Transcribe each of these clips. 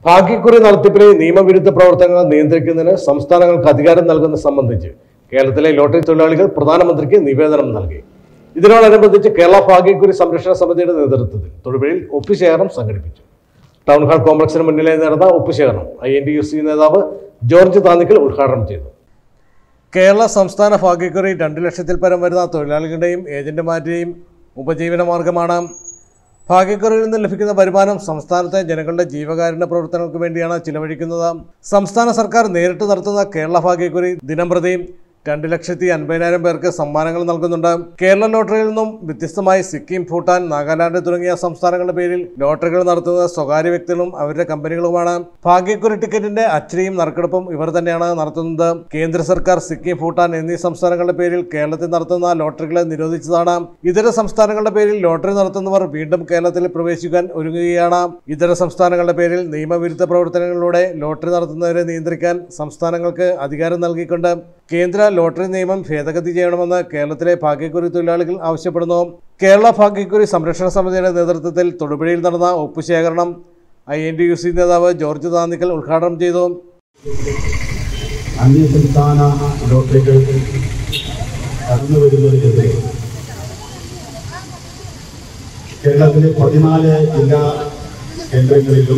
ഭാഗ്യക്കുറി നടത്തിപ്പിലെ നിയമവിരുദ്ധ പ്രവർത്തനങ്ങൾ നിയന്ത്രിക്കുന്നതിന് സംസ്ഥാനങ്ങൾക്ക് അധികാരം നൽകുന്നത് സംബന്ധിച്ച് കേരളത്തിലെ ലോട്ടറി തൊഴിലാളികൾ പ്രധാനമന്ത്രിക്ക് നിവേദനം നൽകി ഇതിനോടനുബന്ധിച്ച് കേരള ഭാഗ്യക്കുറി സംരക്ഷണ സമിതിയുടെ നേതൃത്വത്തിൽ തൊടുപുഴയിൽ ഒപ്പുശേഖരണം സംഘടിപ്പിച്ചു ടൗൺ ഹാൾ കോംപ്ലക്സിന് മുന്നിലെ നടന്ന ഒപ്പുശേഖരണം I N T U C നേതാവ് ജോർജ് താന്നിക്കൽ ഉദ്ഘാടനം ചെയ്തു കേരള സംസ്ഥാന ഭാഗ്യക്കുറി രണ്ട് ലക്ഷത്തിൽ പരം വരുന്ന തൊഴിലാളികളുടെയും ഏജന്റുമാരുടെയും ഉപജീവന മാർഗമാണ് ഭാഗ്യക്കുറിയിൽ നിന്ന് ലഭിക്കുന്ന വരുമാനം സംസ്ഥാനത്തെ ജനങ്ങളുടെ ജീവകാരുണ്യ പ്രവർത്തനങ്ങൾക്ക് വേണ്ടിയാണ് ചിലവഴിക്കുന്നത് സംസ്ഥാന സർക്കാർ നേരിട്ട് നടത്തുന്ന കേരള ഭാഗ്യക്കുറി ദിനംപ്രതി രണ്ട് ലക്ഷത്തി അൻപതിനായിരം പേർക്ക് സമ്മാനങ്ങൾ നൽകുന്നുണ്ട് കേരള ലോട്ടറിയിൽ നിന്നും വ്യത്യസ്തമായി സിക്കിം ഭൂട്ടാൻ നാഗാലാൻഡ് തുടങ്ങിയ സംസ്ഥാനങ്ങളുടെ പേരിൽ ലോട്ടറികൾ നടത്തുന്നത് സ്വകാര്യ വ്യക്തികളും അവരുടെ കമ്പനികളുമാണ് ഭാഗ്യക്കുറി ടിക്കറ്റിന്റെ അച്ചടിയും നറുക്കെടുപ്പും ഇവർ തന്നെയാണ് നടത്തുന്നത് കേന്ദ്ര സർക്കാർ സിക്കിം ഭൂട്ടാൻ എന്നീ സംസ്ഥാനങ്ങളുടെ പേരിൽ കേരളത്തിൽ നടത്തുന്ന ലോട്ടറികളെ നിരോധിച്ചതാണ് ഇതര സംസ്ഥാനങ്ങളുടെ പേരിൽ ലോട്ടറി നടത്തുന്നവർ വീണ്ടും കേരളത്തിൽ പ്രവേശിക്കാൻ ഒരുങ്ങുകയാണ് ഇതര സംസ്ഥാനങ്ങളുടെ പേരിൽ നിയമവിരുദ്ധ പ്രവർത്തനങ്ങളിലൂടെ ലോട്ടറി നടത്തുന്നവരെ നിയന്ത്രിക്കാൻ സംസ്ഥാനങ്ങൾക്ക് അധികാരം നൽകിക്കൊണ്ട് കേന്ദ്ര ലോട്ടറി നിയമം ഭേദഗതി ചെയ്യണമെന്ന് കേരളത്തിലെ ഭാഗ്യക്കുറി തൊഴിലാളികൾ ആവശ്യപ്പെടുന്നു കേരള ഭാഗ്യക്കുറി സംരക്ഷണ സമിതിയുടെ നേതൃത്വത്തിൽ തൊടുപുഴയിൽ നടന്ന ഒപ്പുശേഖരണം I N T U C നേതാവ് ജോർജ് താന്നിക്കൽ ഉദ്ഘാടനം ചെയ്തു അന്യസംസ്ഥാന ലോട്ടറികൾ കടന്നു വരുന്നതിനെതിരെ കേരളത്തിലെ പതിനാല് ജില്ലാ കേന്ദ്രങ്ങളിലും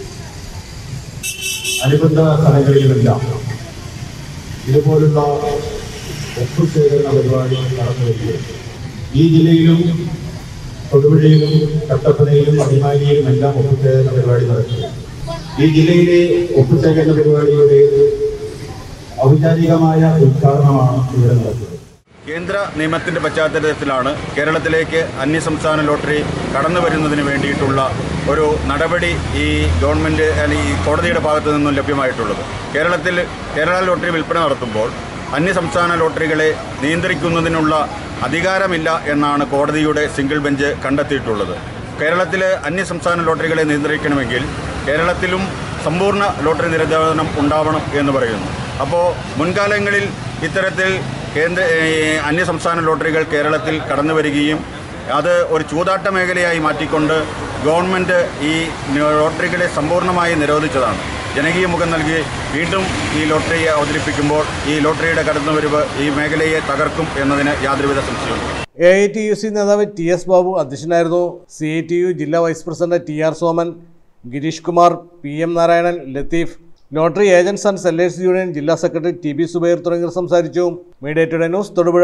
അനുബന്ധ സ്ഥലങ്ങളിലുമെല്ലാം ഇതുപോലുള്ള ഒപ്പുശേഖരണ പരിപാടി നടന്നു വരികയാണ് ഈ ജില്ലയിലും തൊടുപുഴയിലും കട്ടപ്പനയിലും അടിമാലിയിലും എല്ലാം ഒപ്പുശേഖരണ പരിപാടി നടക്കുക ഈ ജില്ലയിലെ ഒപ്പുശേഖരണ പരിപാടിയുടെ ഔപചാരികമായ ഉദ്ഘാടനമാണ് ഇവിടെ നടക്കുന്നത് കേന്ദ്ര നിയമത്തിന്റെ പശ്ചാത്തലത്തിലാണ് കേരളത്തിലേക്ക് അന്യസംസ്ഥാന ലോട്ടറി കടന്നു വരുന്നതിന് വേണ്ടിയിട്ടുള്ള ഒരു നടപടി ഈ ഗവൺമെന്റ് അല്ലെങ്കിൽ ഈ കോടതിയുടെ ഭാഗത്തു നിന്നും ലഭ്യമായിട്ടുള്ളത് കേരളത്തിൽ കേരള ലോട്ടറി വിൽപ്പന നടത്തുമ്പോൾ അന്യസംസ്ഥാന ലോട്ടറികളെ നിയന്ത്രിക്കുന്നതിനുള്ള അധികാരമില്ല എന്നാണ് കോടതിയുടെ സിംഗിൾ ബെഞ്ച് കണ്ടെത്തിയിട്ടുള്ളത് കേരളത്തിൽ അന്യസംസ്ഥാന ലോട്ടറികളെ നിയന്ത്രിക്കണമെങ്കിൽ കേരളത്തിലും സമ്പൂർണ്ണ ലോട്ടറി നിരോധനം ഉണ്ടാവണം എന്ന് പറയുന്നു അപ്പോൾ മുൻകാലങ്ങളിൽ ഇത്തരത്തിൽ കേന്ദ്ര ഏ, അന്യസംസ്ഥാന ലോട്ടറികൾ കേരളത്തിൽ കടന്നു വരികയും അത് ഒരു ചൂതാട്ട മേഖലയായി മാറ്റിക്കൊണ്ട് ഗവൺമെൻറ് ഈ ലോട്ടറികളെ സമ്പൂർണ്ണമായി നിരോധിച്ചതാണ് ജനകീയ മുഖം നൽകി വീണ്ടും ഈ ലോട്ടറിയെ അവതരിപ്പിക്കുമ്പോൾ ഈ ലോട്ടറിയുടെ കടന്നുവരവ് ഈ മേഖലയെ തകർക്കും എന്നതിന് യാതൊരുവിധ സംശയവും A I T U C നേതാവ് ടി എസ് ബാബു അധ്യക്ഷനായിരുന്നു സി ഐ ടി യു ജില്ലാ vice president T R Soman Girish Kumar P M Narayanan Latheef lottery agents and sellers union ജില്ലാ സെക്രട്ടറി ടി ബി സുബൈർ തുടങ്ങിയവർ സംസാരിച്ചു Media Today News Thodupuzha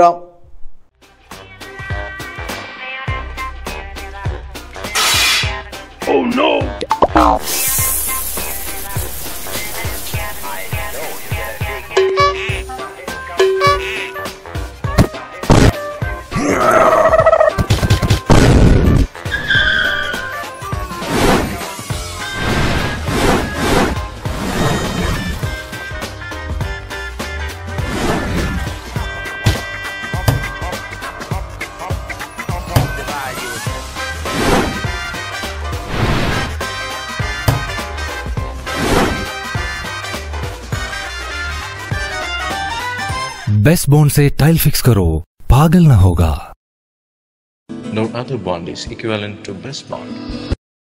best bond से टाइल फिक्स करो पागल ना होगा No other bond is equivalent to best bond.